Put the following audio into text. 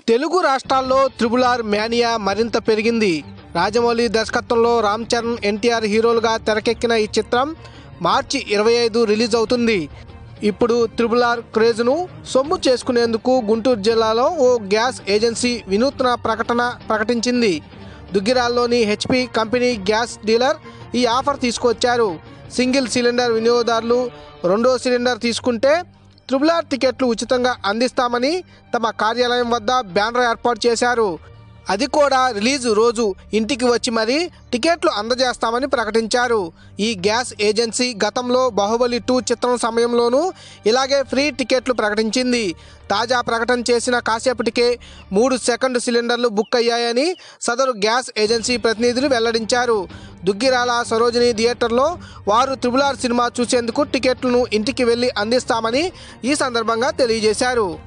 తెలుగు రాష్ట్రాల్లో triple R mania మరింత పెరిగింది రాజమౌళి దర్శకత్వంలో రామ్ చరణ్ ఎన్టీఆర్ హీరోలుగా తెరకెక్కిన ఈ చిత్రం మార్చి ఇరవై ఐదు రిలీజ్ అవుతుంది ఇప్పుడు త్రిబుల్ ఆర్ క్రేజ్ను సొమ్ము చేసుకునేందుకు గుంటూరు జిల్లాలో ఓ గ్యాస్ ఏజెన్సీ వినూత్న ప్రకటన ప్రకటించింది దుగ్గిరాల్లోని హెచ్పి కంపెనీ గ్యాస్ డీలర్ ఈ ఆఫర్ తీసుకొచ్చారు సింగిల్ సిలిండర్ వినియోగదారులు రెండో సిలిండర్ తీసుకుంటే త్రిబుల్ ఆర్ టికెట్లు ఉచితంగా అందిస్తామని తమ కార్యాలయం వద్ద బ్యానర్ ఏర్పాటు చేశారు అది కూడా రిలీజ్ రోజు ఇంటికి వచ్చి మరీ టికెట్లు అందజేస్తామని ప్రకటించారు ఈ గ్యాస్ ఏజెన్సీ గతంలో బాహుబలి టూ చిత్రం సమయంలోనూ ఇలాగే ఫ్రీ టికెట్లు ప్రకటించింది తాజా ప్రకటన చేసిన కాసేపటికే మూడు సెకండ్ సిలిండర్లు బుక్ అయ్యాయని సదరు గ్యాస్ ఏజెన్సీ ప్రతినిధులు వెల్లడించారు దుగ్గిరాల సరోజిని థియేటర్లో వారు త్రిబుల్ ఆర్ సినిమా చూసేందుకు టికెట్లను ఇంటికి వెళ్ళి అందిస్తామని ఈ సందర్భంగా తెలియజేశారు